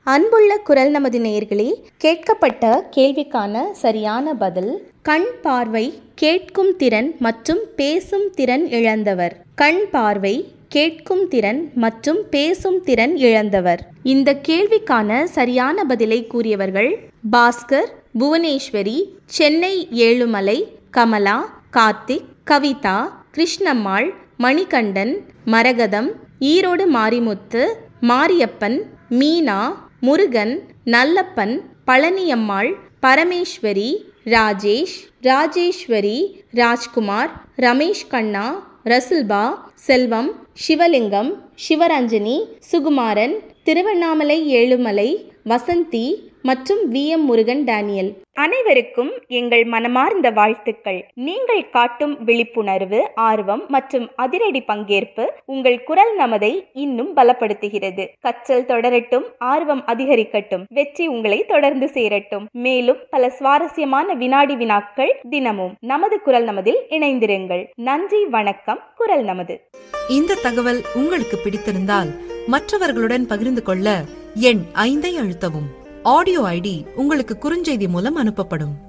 அன்புள்ள குரல் நமது நேயர்களே கேட்கப்பட்ட கேள்விக்கான சரியான பதில் கண் பார்வை கேட்கும் திறன் மற்றும் பேசும் திறன் இழந்தவர் கண் பார்வை கேட்கும் திறன் மற்றும் பேசும் திறன் இழந்தவர் இந்த கேள்விக்கான சரியான பதிலை கூறியவர்கள் பாஸ்கர் புவனேஸ்வரி சென்னை ஏழுமலை கமலா கார்த்திக் கவிதா கிருஷ்ணம்மாள் மணிகண்டன் மரகதம் ஈரோடு மாரிமுத்து மாரியப்பன் மீனா முருகன் நல்லப்பன் பழனியம்மாள் பரமேஸ்வரி ராஜேஷ் ராஜேஸ்வரி ராஜ்குமார் ரமேஷ் கண்ணா ரசுல்பா செல்வம் சிவலிங்கம் சிவரஞ்சனி சுகுமாரன் திருவண்ணாமலை ஏழுமலை வசந்தி மற்றும் வி எம் முருகன் டேனியல் அனைவருக்கும் எங்கள் மனமார்ந்த வாழ்த்துக்கள் நீங்கள் காட்டும் விழிப்புணர்வு ஆர்வம் மற்றும் அதிரடி பங்கேற்பு உங்கள் குரல் நமதை இன்னும் பலப்படுத்துகிறது கற்றல் தொடரட்டும் ஆர்வம் அதிகரிக்கட்டும் வெற்றி உங்களை தொடர்ந்து சேரட்டும் மேலும் பல சுவாரஸ்யமான வினாடி வினாக்கள் தினமும் நமது குரல் நமதில் இணைந்திருங்கள் நன்றி வணக்கம் குரல் நமது இந்த தகவல் உங்களுக்கு பிடித்திருந்தால் மற்றவர்களுடன் பகிர்ந்து கொள்ள எண் ஐந்தை அழுத்தவும் ஆடியோ ஐடி உங்களுக்கு குறுஞ்செய்தி மூலம் அனுப்பப்படும்